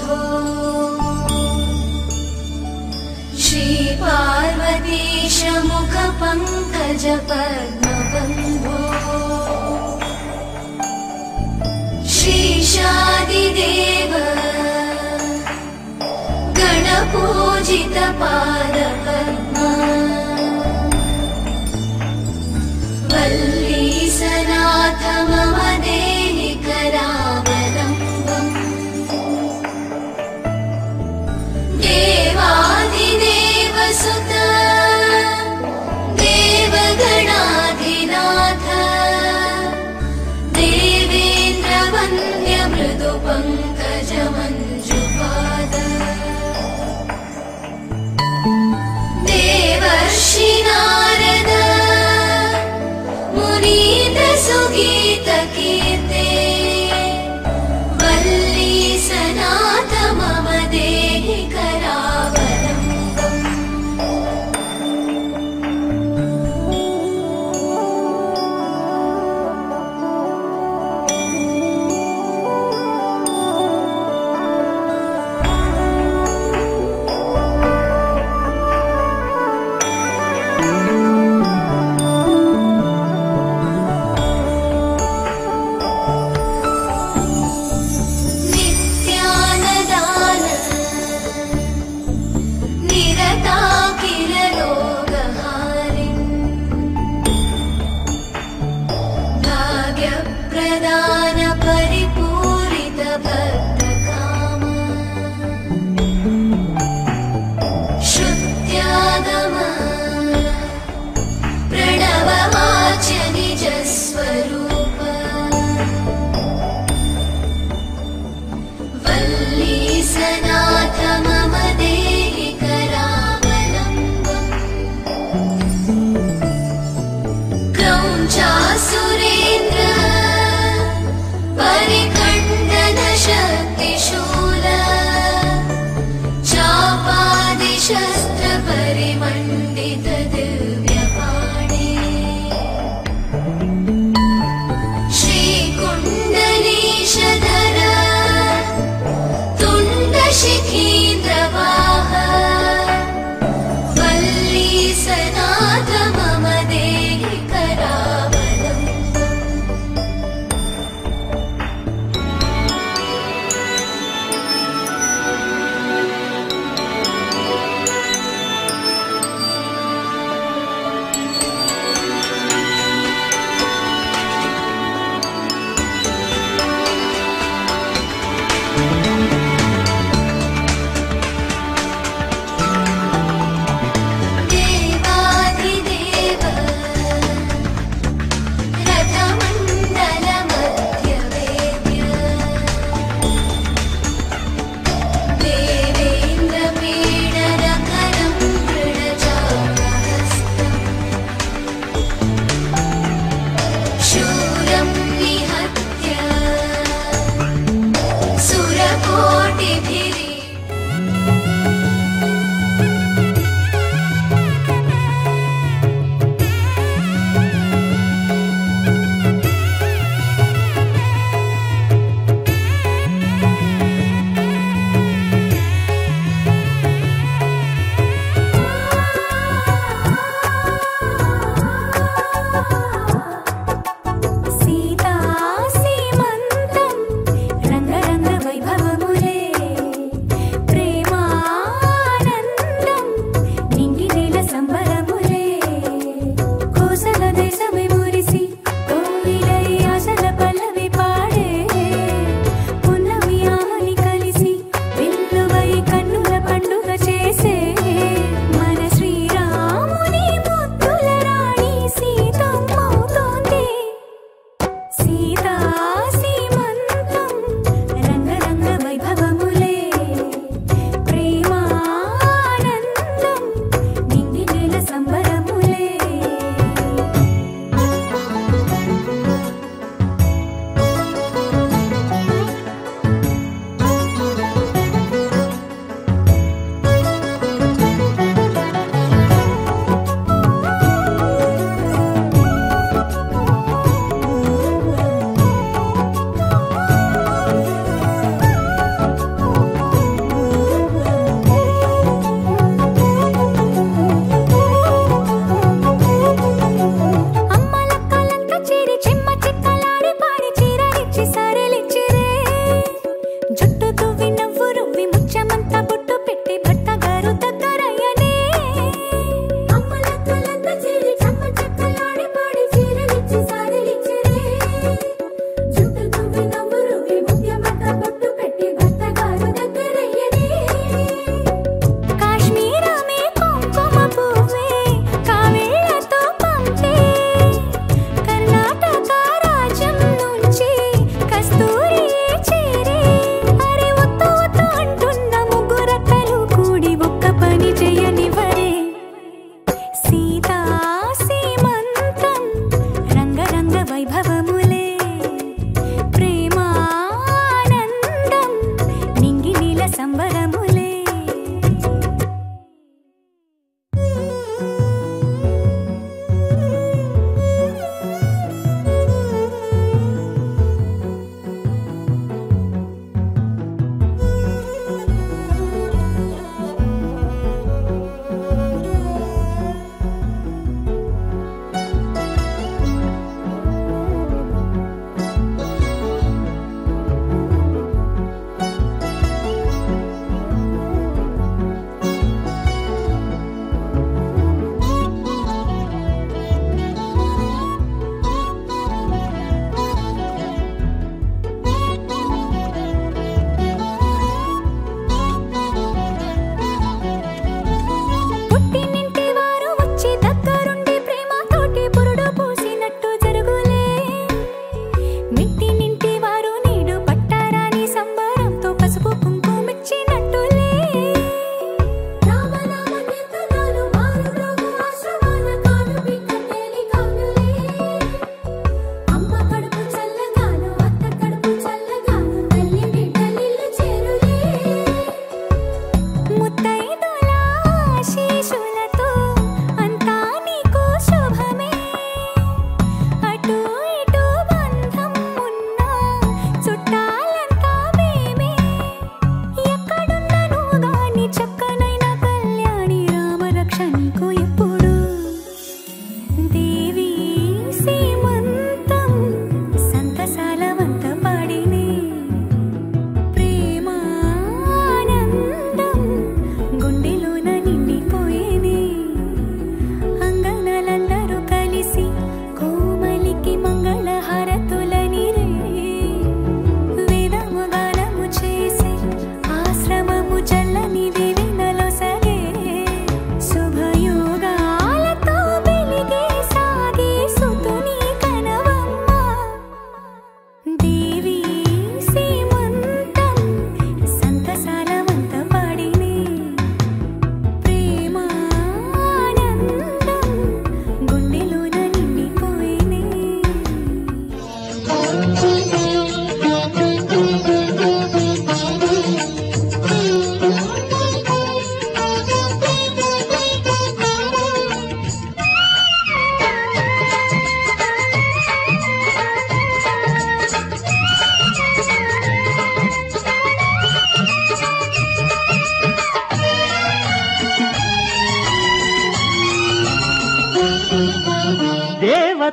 श्रीपार्वतीशमुखबन्धो श्रीपार्वतीशमुखपङ्कजपद्मबन्धो श्रीशादिदेव गणपूजितपादपद्मा वल्लीसनाथ मम देहि करावलम्बम् देवादिदेव सुत देवगणाधिनाथ देवेन्द्रवन्द्य मृदुपङ्कजमञ्जुपाद देवर्षि नारद मुनीन्द्रसुगीतकीर्ते वल्लीसनाथ मम देहि करावलम्बम् नित्यानदान निरताकिलरोगहारिन् भाग्यप्रदान परिपूरित भक्तकाम श्रुत्यागम प्रणववाच्य निजस्वरूप वल्लीसनाथ मम देहि करावलम्बम् क्रौञ्चासुरेन्द्र परिकण्डन शक्तिशूल चापादिशस्त्र परिमण्डित दिव्यपाणे श्रीकुण्डलीशधर तुण्डशिखीन्द्रवाह वल्लीसनाथ मम देहि करावलम्बम्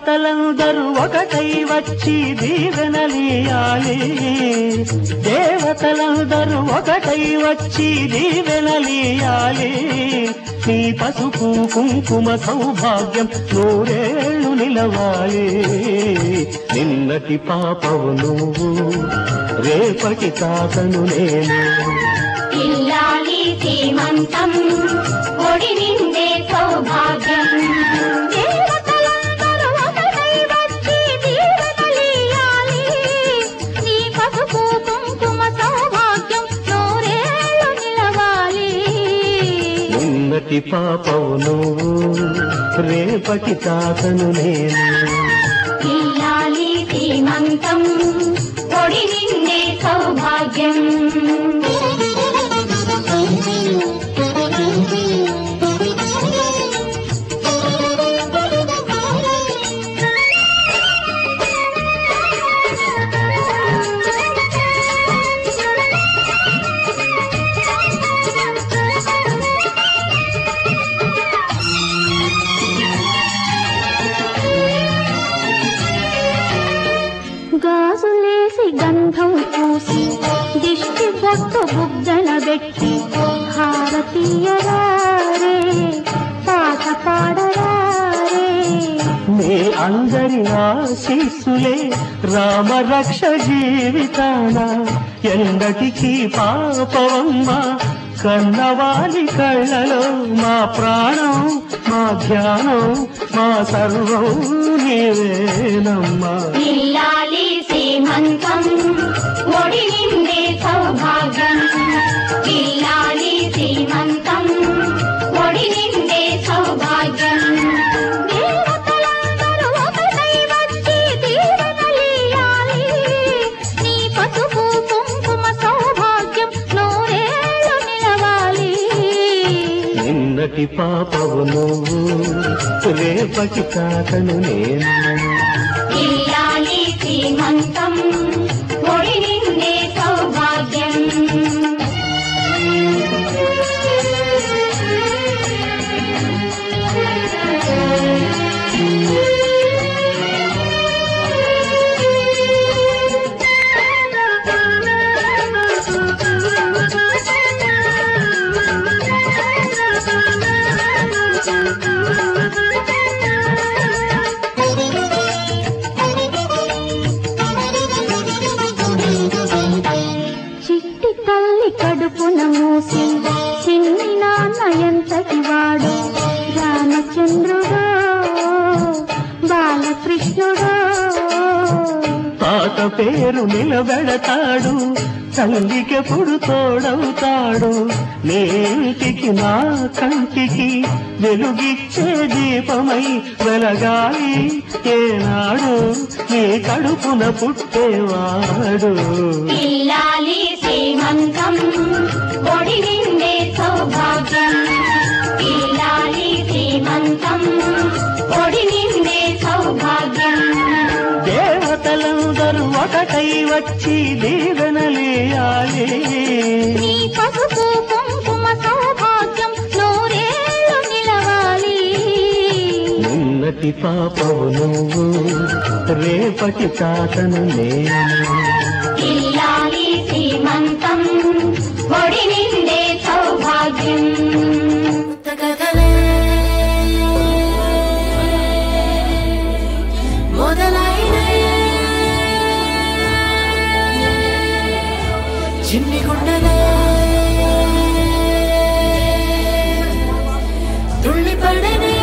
దేవతలందరూ ఒకటై వచ్చి దీవెనలీయాలి దేవతలందరూ ఒకటై వచ్చి దీవెనలీయాలి నీ పసుపు కుంకుమ సౌభాగ్యం నూరేళ్లు నిలవాలి నిన్నటి పాపవు నువ్వు రేపటి తాతను నేను ఇల్లాలి శ్రీమంతం ఒడి నిండే సౌభాగ్యం దేవతలందరూ ఒకటై వచ్చి దీవెనలీయాలి. నీ పసుపు కుంకుమ సౌభాగ్యం నూరేళ్ళు నిలవాలి నిన్నటి పాపవు నువ్వు రేపటి తాతను నేను ఇల్లాలి శ్రీమంతం ఒడి నిండే సౌభాగ్యం గాజులేసి గంధం పూసి దిష్టి బొట్టు బుగ్గన పెట్టి భారతీయరారే పాట పాడరారే మీ అందరి ఆశీస్సులే రామరక్ష జీవితాన ఎందటికి పాపవమ్మ కన్నవాలి కళ్ళలో మా ప్రాణం మా ధ్యానం మా సర్వం నీవేనమ్మా ఇల్లాలి శ్రీమంతం ఒడి నిండే సౌభాగ్యం ఇల్లాలి శ్రీమంతం ఒడి నిండే సౌభాగ్యం దేవతలందరూ ఒకటై వచ్చి దీవెనలీయాలి. నీ పసుపు కుంకుమ సౌభాగ్యం నూరేళ్ళు నిలవాలి నిన్నటి పాపవు నువ్వు రేపటి తాతను నేను ఇల్లాలి శ్రీమంతం ఒడి నిండే సౌభాగ్యం చిట్టి తల్లి కడుపున మూసి చిన్ని నాన్న ఎంతటి వాడు రామచంద్రుడు బాలకృష్ణుడు తాత పేరు నిలబెడతాడు తల్లికెప్పుడు తోడవుతాడు నేటికి నా కంటికి వెలుగిచ్చే దీపమై వెలగాలి ఏనాడు నీ కడుపున పుట్టేవాడు ఇల్లాలి శ్రీమంతం ఒడి నిండే సౌభాగ్యం ఇల్లాలి శ్రీమంతం ఒడి నిండే సౌభాగ్యం దేవతలందరూ ఒకటై వచ్చి దీవెనలేయాలి నీ పసుపు కుంకుమ సౌభాగ్యం నూరేళ్ళు నిలవాలి నిన్నటి పాపవు నువ్వు రేపటి తాతను నేను ఇల్లాలి శ్రీమంతం ఒడి నిండే సౌభాగ్యం చిన్ని గుండెలే తుళ్ళి పడనే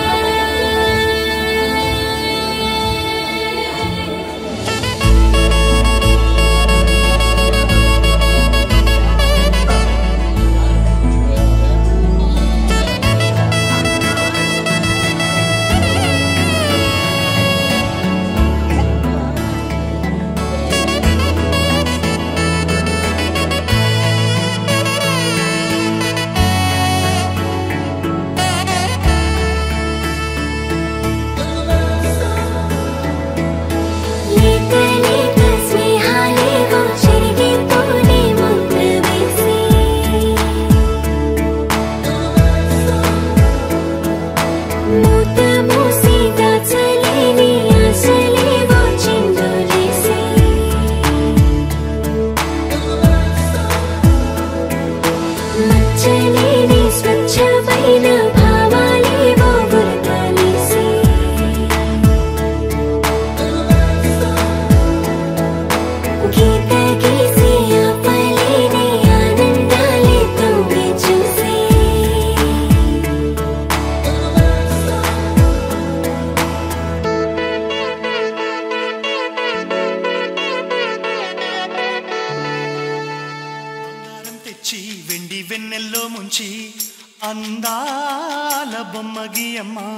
వెన్నెల్లో ముంచి అందాల బొమ్మ గీయమ్మా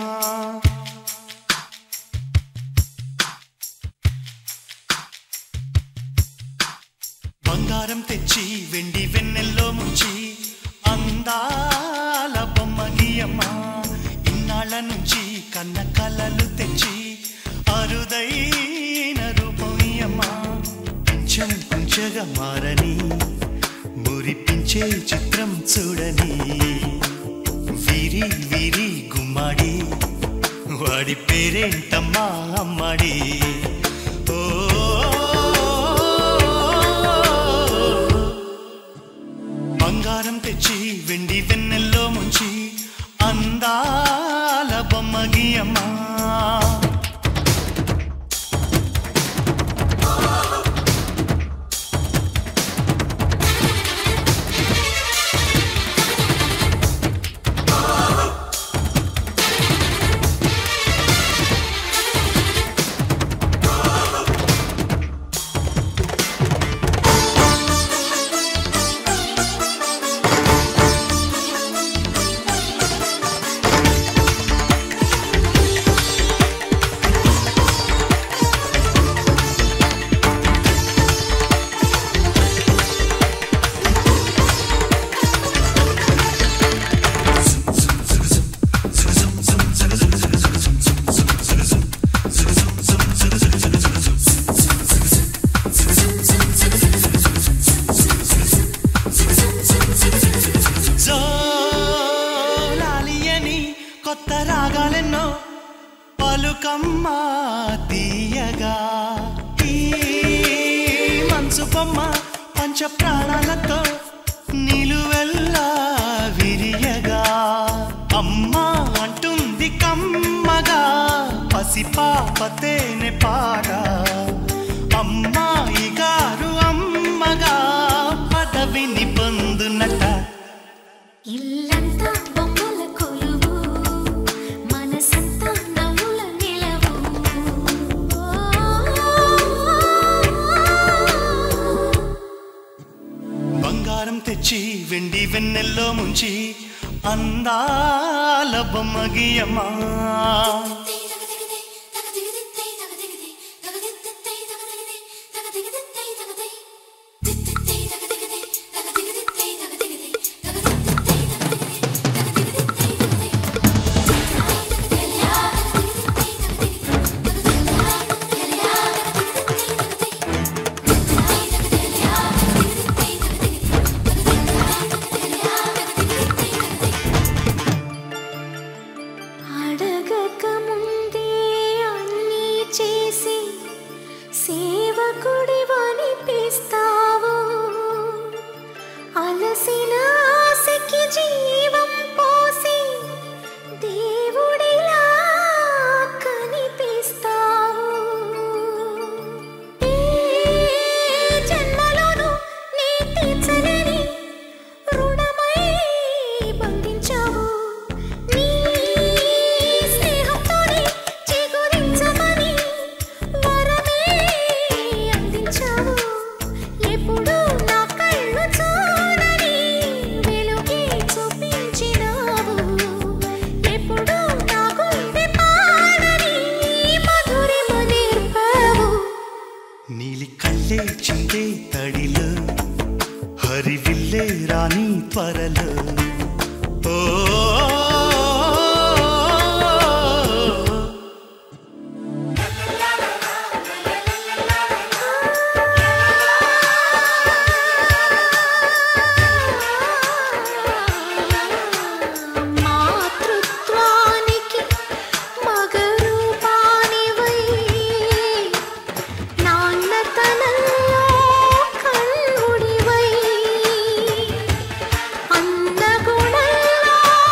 బంగారం తెచ్చి వెండి వెన్నెల్లో ముంచి అందాల బొమ్మ గీయమ్మా ఇన్నాళ్ళ నుంచి కన్న కలలు తెచ్చి అరుదైన రూపం ఇయ్యమ్మా కొంచెం కొంచెగా మారని మురిపించే చిత్రం చూడని వీరి వీరి గుమ్మాడి వాడి పేరేంటమ్మా అమ్మాడి ఓ బంగారం తెచ్చి వెండి వెన్నెల్లో ముంచి అందాల బొమ్మ గీయమ్మా జోలాలియని కొత్త రాగాలెన్నో పలుకమ్మ తీయగా ఈ మనసు బొమ్మ పంచ ప్రాణాలతో నిలువెల్లా విరియగా అమ్మా అంటుంది కమ్మగా పసిపాపతేనె పాట అమ్మాయి గారు అమ్మగా పదవిని పొందునట ఇల్లంతా బొమ్మల కొలువు మనసంతా నవ్వుల నిలవు బంగారం తెచ్చి వెండి వెన్నెల్లో ముంచి అందాల బొమ్మ గీయమ్మా అడగక ముందే అన్నీ చేసి సేవకుడి వనిపిస్తావు అలసిన ఆశకి జీవం పోసి దేవుడిలా కనిపిస్తావు ఏ జన్మలోనూ నీ తీర్చలేని రుణమై బంధించావు నీ స్నేహంతోనే చిగురించమని వరమే అందించావు ఎప్పుడు నా కళ్ళు చూడని వెలుగే చూపించినావు ఎప్పుడు నా గుండె పాడని మధురిమ నేర్పావు నీలి కళ్ళే చిందే తడిలో హరివిల్లే రాణి త్వరలో ఓ మాతృత్వానికి మగరూపానివై నాన్నతనంలో కన్నుడివై అన్నగుణంలో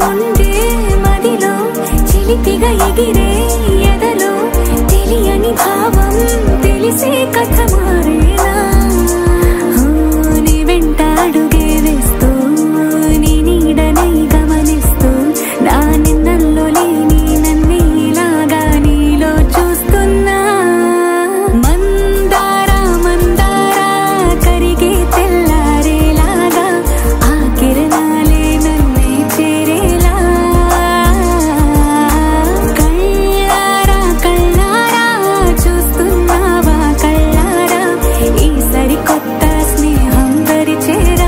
ఉండే మదిలో చిలిపిగా ఎగిరే ఎదలో తెలియని భావం తెలిసే కథ మారేలా ఆ, నీ వెంట అడుగే వేస్తూ నీ నీడనై గమనిస్తూ నా నిన్నల్లో లేని నన్నే ఇలాగా నీలో చూస్తున్నా మందార మందార కరిగే తెల్లారేలాగా ఆ కిరణాలే నన్నే చేరేలా కళ్ళారా కళ్ళారా చూస్తున్నావా కళ్ళారా ఈ సరికొత్త స్నేహం పరిచేరా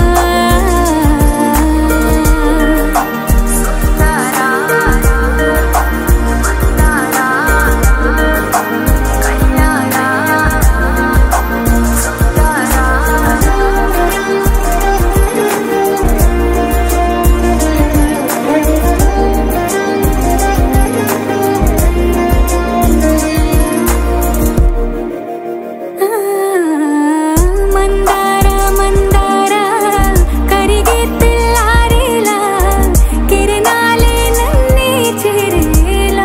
మందార మందార కరిగే తెల్లారేలా కిరణాలే నన్నే చేరేలా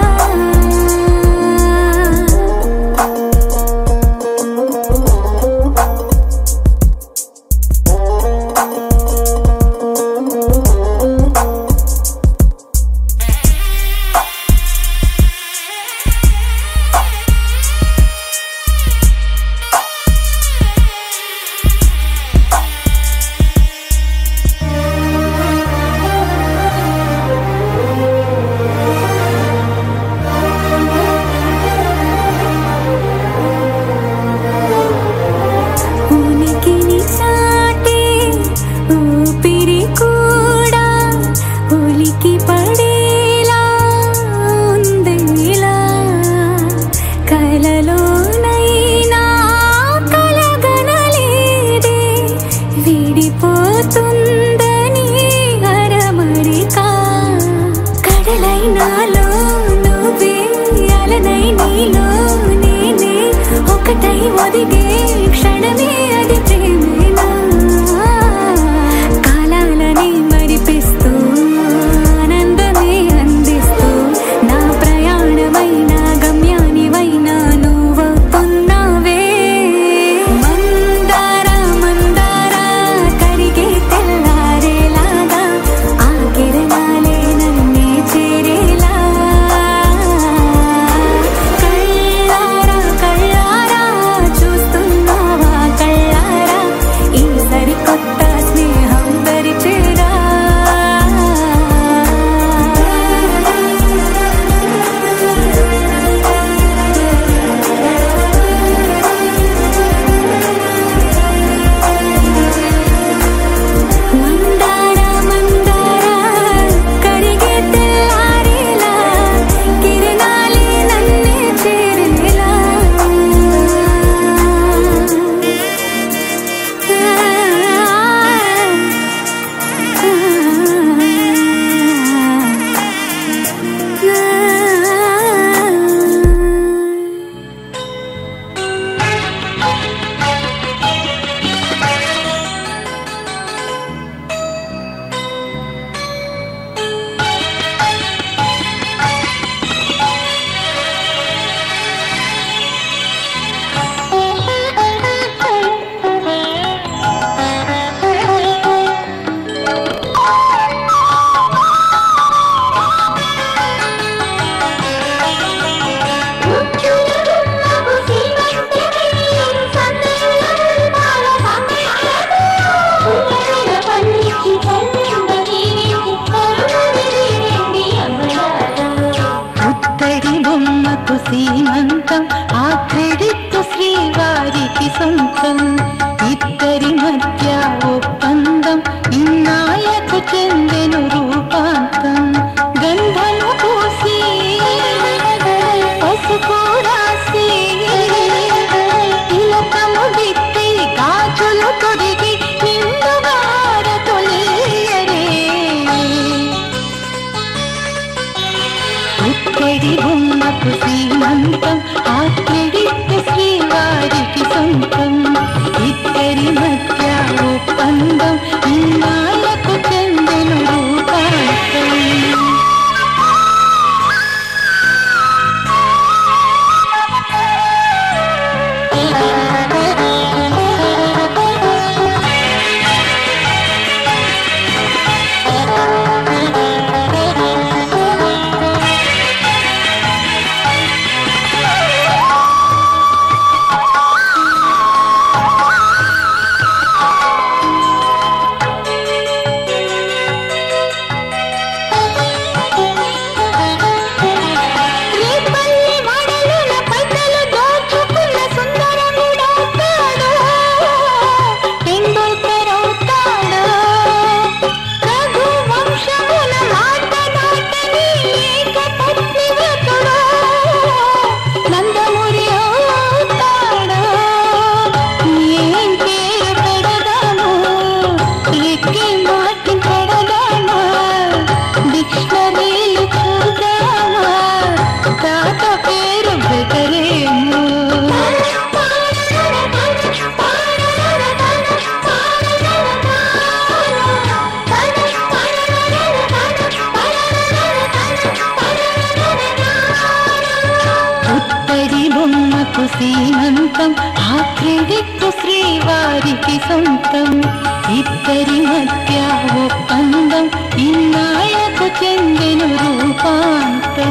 ఉనికిని చాటే ఊపిరి కూడా ఉలికి పడేలా ఉందిలా కలలోనైనా కలగనలేదే విడిపోతుందని అరమరికా కడలైనాలో నువ్వే అలనై నీలో నేనే ఒకటై ఒదిగే క్షణమే అది ప్రేమేనా కాలాలని మరిపిస్తూ ఆనందమే అందిస్తూ నా ప్రయాణమైన గమ్యానివైనా నువ్వవుతున్నావే మందార మందార కరిగే తెల్లారేలాగా ఆ కిరణాలే నన్నే చేరేలా కళ్ళారా కళ్ళారా చూస్తున్నావా కళ్ళారా ఈ సరికొత్త స్నేహం పరిచేరా మందార మందార కరిగే తెల్లారేలా కిరణాలే నన్నే చేరేలా ఉత్తడి బొమ్మకు సీమంతం ఆ క్రెడిట్ శ్రీవారికి సొంతం ఇద్దరి మధ్య ఒప్పందం ఇన్నాళ్లకు చెందెను రూపాంతం గంధము పూసి పసుపు రాసి తిలకము దిద్ది గాజులు తొడిగి నిండుగార తొలియరే ఇక్కడి బొమ్మకు శ్రీమంతం ఆ క్రెడిట్ శ్రీవారికి సొంతం ఇద్దరి మధ్య ఒప్పందం ఇన్నాళ్లకు చెందిన రూపాంతం సీమంతం ఆ క్రెడిట్ శ్రీవారికి సొంతం ఇద్దరి మధ్య ఒప్పందం ఇన్నాళ్లకు చెందెను రూపాంతం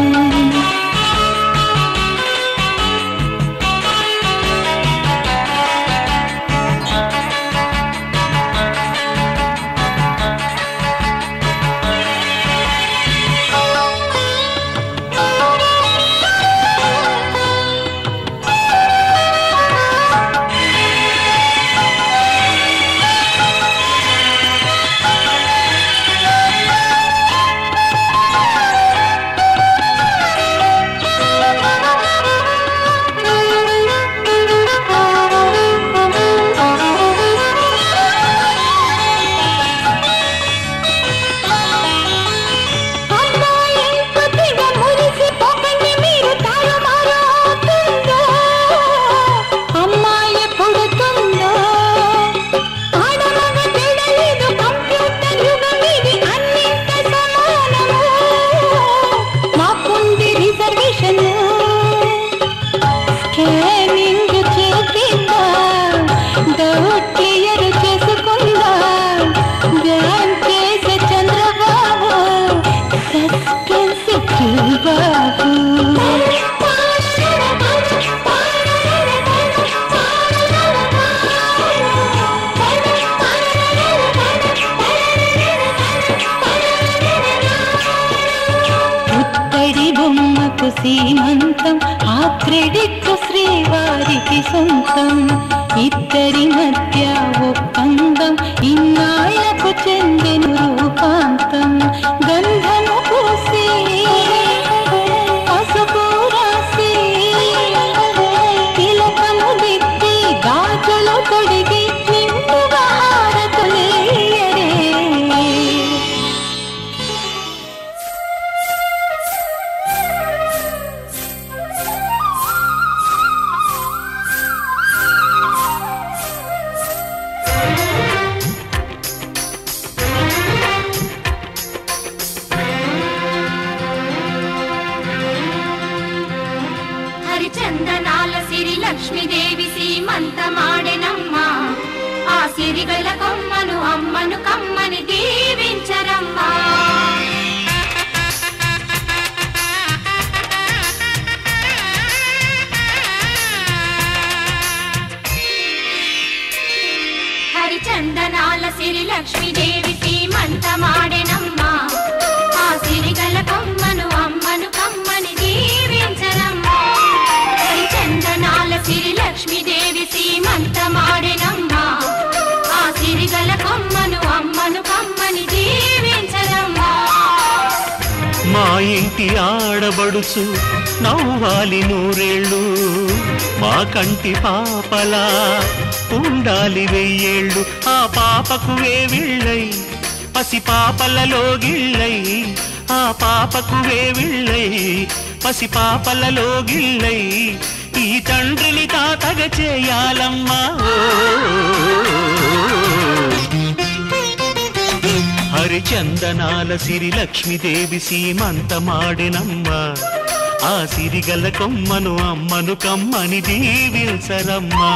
అమ్మాయి కొద్దిగా మురిసిపోకండి మీరు తారుమారు అవుతుందో. అమ్మాయి పుడుతుందో ఆడమగ తెలియదు కంప్యూటర్ యుగం ఇది అన్నింట సమానము మాకుంది రిజర్వేషన్ స్కానింగ్ చేసిందా డౌట్ క్లియర్ చేసుకుందా బ్యాంక్ చేసే చంద్రబాబు సస్పెన్స్ బాబు పుత్తడి బొమ్మకు సీమంతం ఆ క్రెడిట్ శ్రీవారికి సొంతం ఇద్దరి మధ్య ఒప్పందం ఇన్నాళ్లకు చెందెను రూపాంతం గంధము పూసి పసుపు రాసి తిలకము దిద్ది గాజులు తొడిగి నిండుగా హారతులేయరే హరిచందనాల సిరి లక్ష్మీదేవి సీమంతమాడెనమ్మా ఆ సిరిగల కొమ్మను అమ్మను కమ్మని దీవించరమ్మా హరిచందనాల సిరి లక్ష్మీదేవి సీమంతమాడెనమ్మా ఆ సిరిగల కొమ్మను అమ్మను కమ్మని దీవించరమ్మా హరిచందనాల సిరి లక్ష్మీదేవి సీమంతమాడెనమ్మా ఆ సిరిగల కొమ్మను అమ్మను కమ్మని దీవించరమ్మా మా ఇంటి ఆడబడుచు నవ్వాలి నూరేళ్ళు మా కంటి పాపలా ఉండాలి వెయ్యేళ్ళు ఆ పాపకు వేవిళ్ళై పసి పాపలలో గిళ్ళై ఆ పాపకు వేవిళ్ళై పసి పాపలలో గిళ్ళై ఈ తండ్రిని తాతగ చేయాలమ్మా ఓ. హరిచందనాల సిరి లక్ష్మీదేవి సీమంతమాడినమ్మ ఆ సిరిగల కొమ్మను అమ్మను కమ్మని దీవించరమ్మా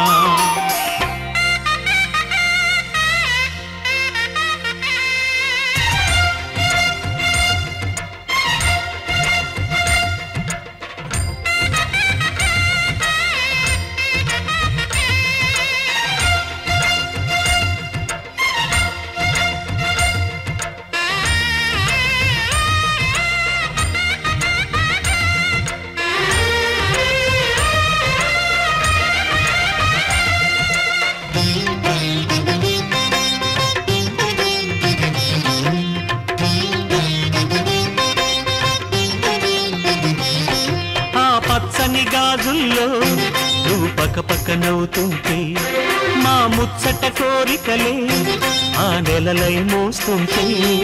ఆ పచ్చని గాజుల్లో నువ్వు పక్క పక్క నవ్వుతుంటే మా ముచ్చట కోరికలే ఆ నెలలై మోస్తుంటే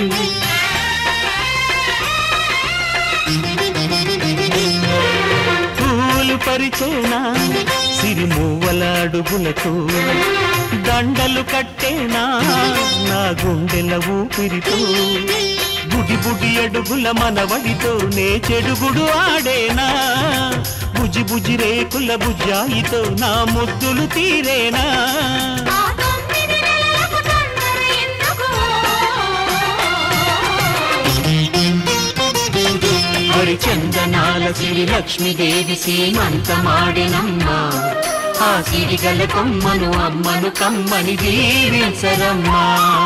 పూలు పరిచేనా సిరిమూవల అడుగులకు దండలు కట్టేనా నా గుండెల ఊపిరితో బుడి బుడి అడుగుల మనవడితో నే చెడుగుడు ఆడేనా బుజి బుజి రేకుల బుజ్జాయితో నా ముద్దులు తీరేనా ఆ తొమ్మిది నెలలకు తొందర ఎందుకు హరి చందనాల సిరి లక్ష్మీదేవి సీమంతమాడినమ్మా ఆ సిరిగల కొమ్మను అమ్మను కమ్మని దీవించరమ్మా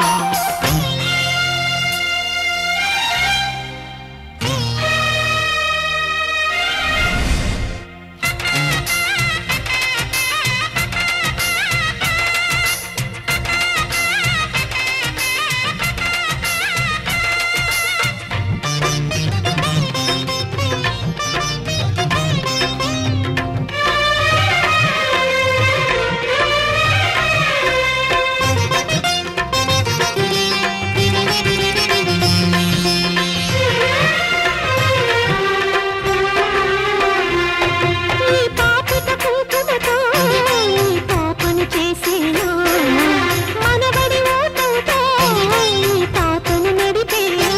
ఈ పాపిట కుంకుమతో ఈ పాపను చేసేనా మనవడి ఓటంతో ఈ తాతను నడిపేనా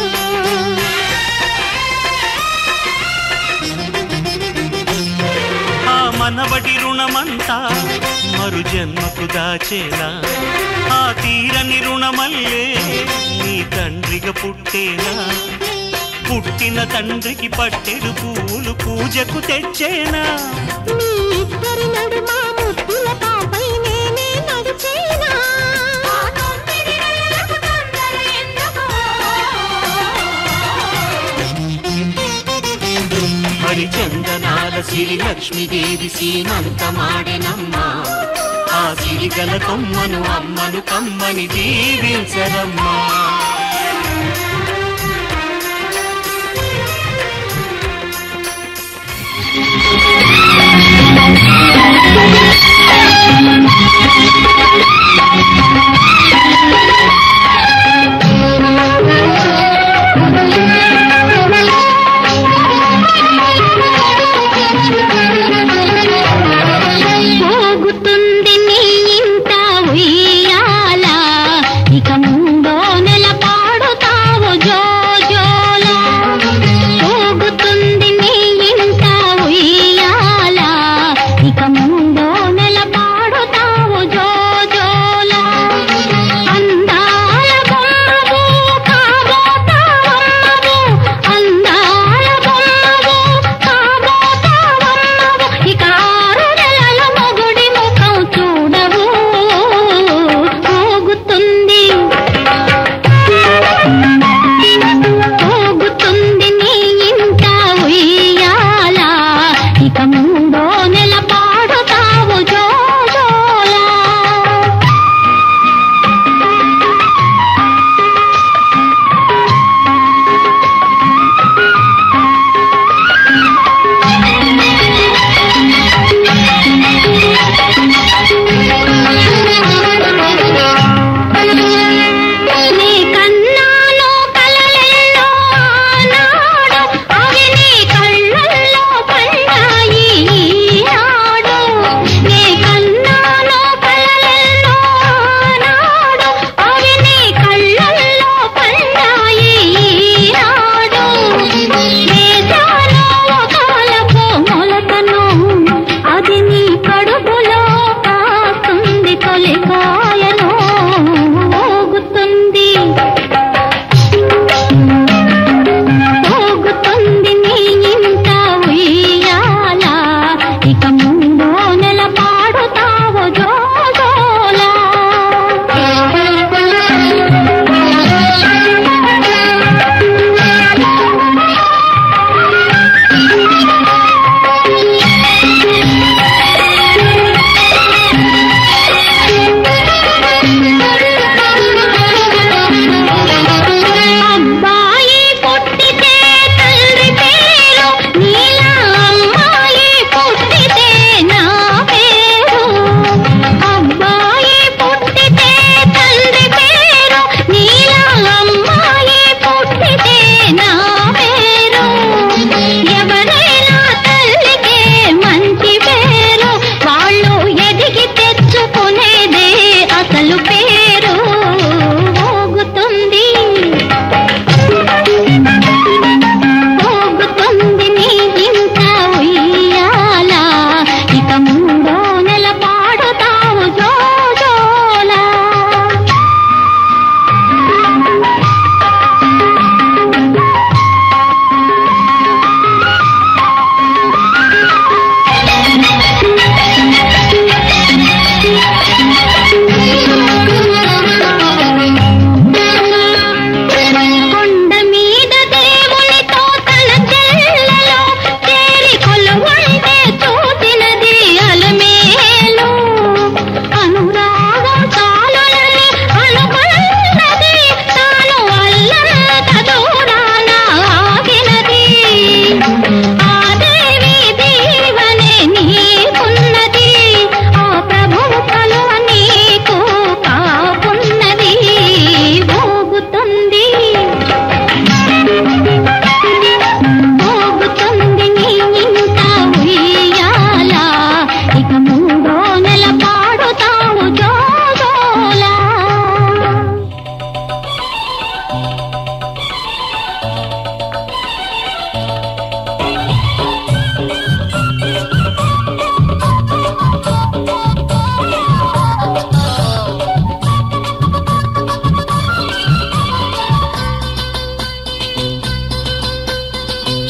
ఆ మనవడి రుణమంతా మరు జన్మకు దాచేనా ఆ తీరని రుణమల్లే నీ తండ్రిగా పుట్టేనా పుట్టిన తండ్రికి పట్టెడు పూలు పూజకు తెచ్చేనా మీ ఇద్దరి నడుమ ముద్దుల పాపై నేనే నడిచేనా ఆ తొమ్మిది నెలలకు తొందర ఎందుకు మరి చందనాల సిరి లక్ష్మీదేవి సీమంతమాడినమ్మా ఆ సిరిగల కొమ్మను అమ్మను కమ్మని దీవించరమ్మా పోగుతుంది నీ ఇంట ఉయ్యాల ఇక మూడో నెల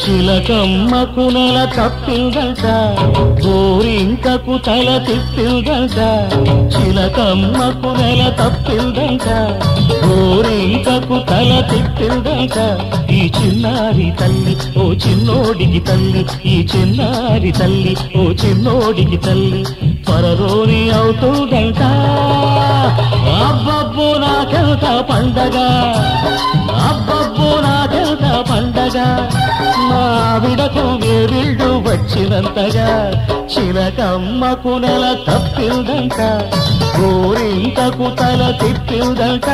చిలకమ్మకు నెల తప్పిందంట గోరింకకు తల తిప్పిందంట చిలకమ్మకు నెల తప్పిందంట గోరింకకు తల తిప్పిందంట ఈ చిన్నారి తల్లి ఓ చిన్నోడికి తల్లి ఈ చిన్నారి తల్లి ఓ చిన్నోడికి తల్లి త్వరలోని అవుతుందంట అబ్బబ్బో నాకెంత పండగ అబ్బబ్బో నాకెంత పండగ మా విడకు వేరిళ్ళు వచ్చినంతగా చిలకమ్మకు నెల తప్పిందంట గోరింకకు తల తిప్పిందంట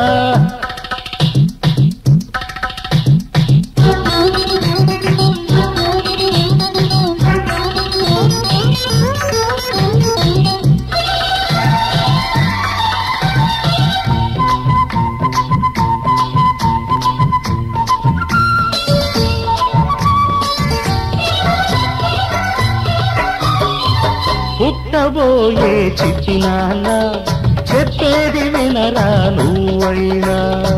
పుట్టబోయే చిట్టి నాన్న చెప్పేది వినరా నువ్వైనా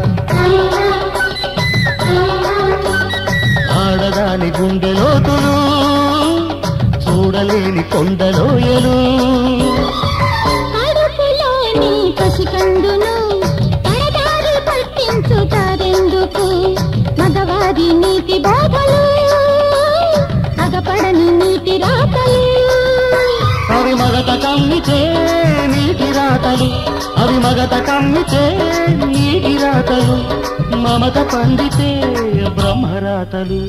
ఆడదాని గుండె లోతులు చూడలేని కొండలోయలు కడుపులోని పసికందును తరదారి పట్టించుతారెందుకు మగవారి నీతి బోధలు అగపడని నీతి రాతలు అవి మగత కమ్మితే నీటి రాతలు అవి మగత కమ్మితే నీటి రాతలు మమత పండితే బ్రహ్మరాతలు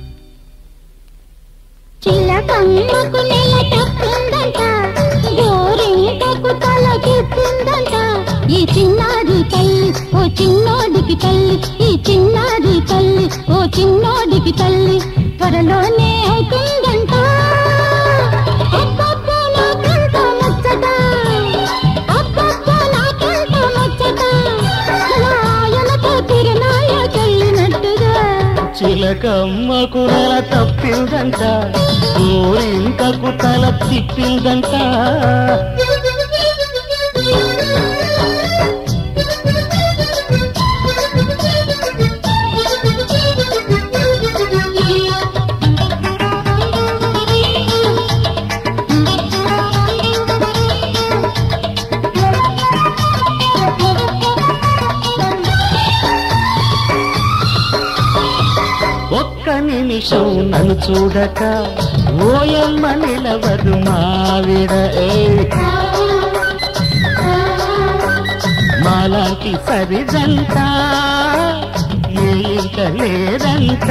చిలకమ్మకు నెల తప్పిందంట గోరింకకు తలకెత్తిందంట ఈ చిన్నారి తల్లి ఓ చిన్నోడికి తల్లి ఈ చిన్నారి తల్లి ఓ చిన్నోడికి తల్లి త్వరలోనే అవుతుందంట అబ్బబ్బో నాకెంత ముచ్చట అబ్బబ్బో నాకెంత ముచ్చట నాయనతో తిరునాయకెళ్ళినట్టుగా చిలకమ్మకు నెల తప్పిందంట గోరింకకు తల తిప్పిందంట ఒక్క నిమిషం నన్ను చూడక ఓయమ్మ నిలవదు మావిడ ఏయ్. మాలాంటి సరిజంట ఏ ఇంట లేదంట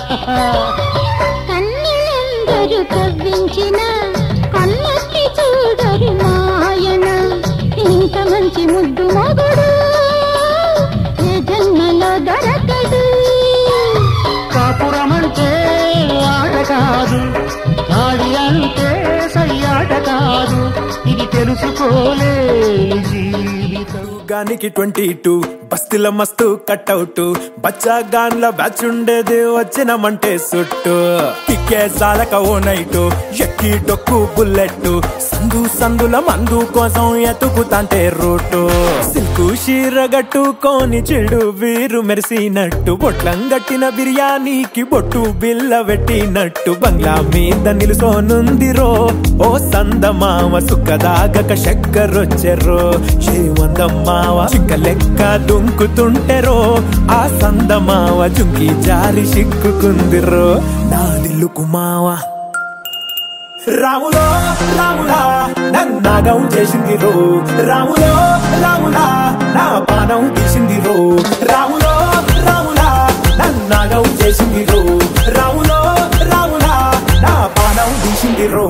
కన్నెలందరూ కవ్వించిన కన్నెత్తి చూడరు మాయన ఇంత మంచి ముద్దు మొగుడు ఏ జన్మలో దొరకడు కాపురమంటే ఆట కాదు ఆడి అంటే సయ్యాట కాదు ఇది తెలుసుకోలే జీవితం గానికి ట్వంటీ టూ బస్తిల మస్తు కట్అవుట్ బచ్చా గాన్ల బ్యాచ్ ఉండేది వచ్చినమంటే సుట్టు కిక్కే సాలక ఓ నైటు ఎక్కి డొక్కు బుల్లెట్ సందు సందుల మందు కోసం ఎతుకుతాంటే రూటు సిల్కు షీర గట్టుకొని చెడు వీరు మెరిసినట్టు బొట్లం గట్టిన బిర్యానీకి బొట్టు బిల్ల పెట్టినట్టు బంగ్లా మీద నిలుసోనుందిరో ఓ సందమామ సుఖదాగక చక్కరొచ్చెరో చేమందమ్మావ చిక్క లెక్క దుంకుతుంటెరో ఆ సందమావ జుంకి జారి సిక్కుకుందిరో నా దిల్లుకు మావా రాములో రాములా నన్నాగం చేసింది రో రాములో రాములా నా పానం తీసింది రో రాములో రాములా నన్నాగం చేసింది రో రాములో రాములా నా పానం తీసింది రో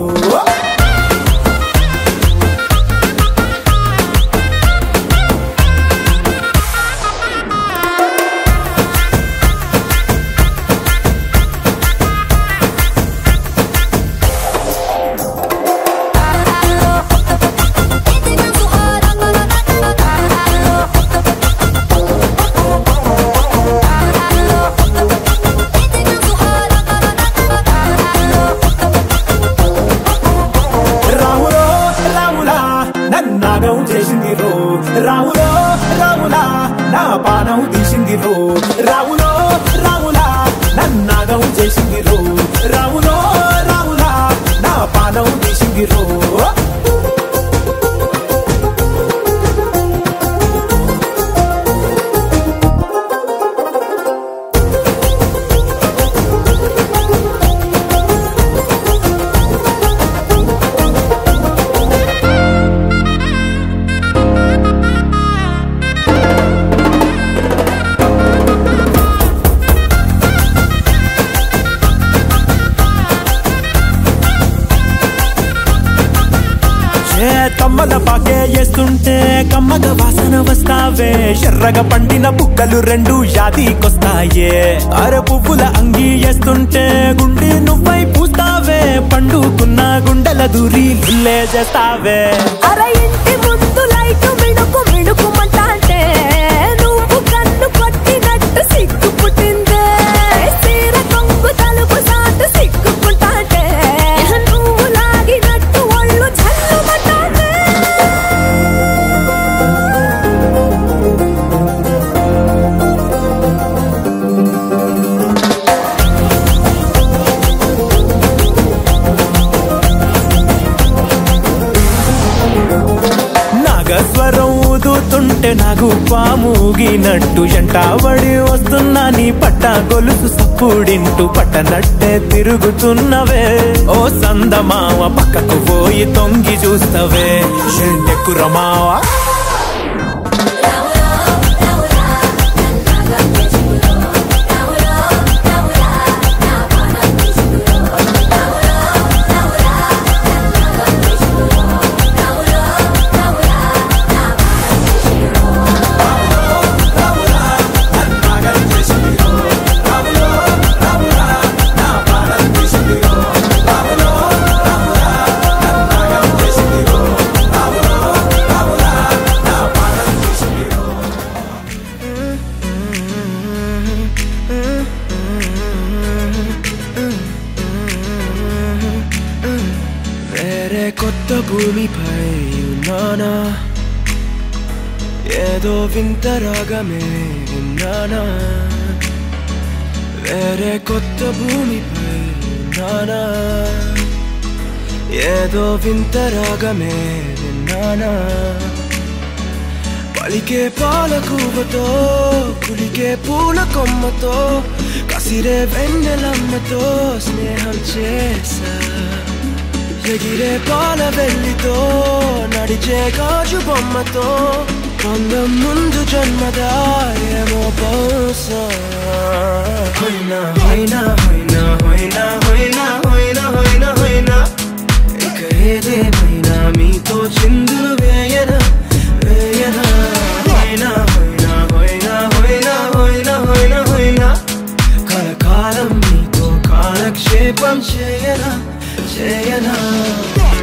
Thank చేసింది రో రాములో రాములా నా పానం తీసింది రో ఏ కమ్మల పాకే వేస్తుంటే కమ్మగ వాసన వస్తావే ఎర్రగా పండిన బుక్కలు రెండు యాదికొస్తాయే అర పువ్వుల అంగి వేస్తుంటే గుండె నువ్వై పూస్తావే పండుకున్న గుండెల దూరి గిల్లే చేస్తావే అర ఇంటి ముందు లైట్ మిడుకు మిడుకుమంటాంటే నువ్వు కన్ను కొట్టినట్టు సిగ్గు పుట్టిందే చీర కొంగు తలుపు సాటు సిగ్గుకుంటాంటే నువ్వు లాగినట్టు ఒళ్ళు చల్లుమంటాంటే నాగస్వరం ఊదుతుంటే నాకు పాముగినట్టు ఎంటావడి వస్తున్నా నీ పట్ట గొలుసు సప్పుడింటూ పట్టనట్టే తిరుగుతున్నవే ఓ సందమావ పక్కకు పోయి తొంగి చూస్తవే ఎండెక్కురమావా వేరే కొత్త భూమిపై ఉన్నానా ఏదో వింత రాగమే విన్నానా వేరే కొత్త భూమిపై ఉన్నానా ఏదో వింత రాగమే విన్నానా పలికే పాలకూవతో కులికే పూల కొమ్మతో కసిరే వెన్నెలమ్మతో స్నేహం చేసా ఎగిరే పాల వెళ్ళితో నడిచే గాజు బొమ్మతో పొందం ముందు జన్మదా ఏమో బహుశా హోయినా హోయినా హోయినా హోయినా హోయినా హోయినా హోయినా హోయినా ఇక ఏదేమైనా మీతో చిందులు వేయనా వేయనా హోయినా హోయినా హోయినా హోయినా హోయినా హోయినా హోయినా కలకాలం నీతో కాలక్షేపం చేయనా చేయనా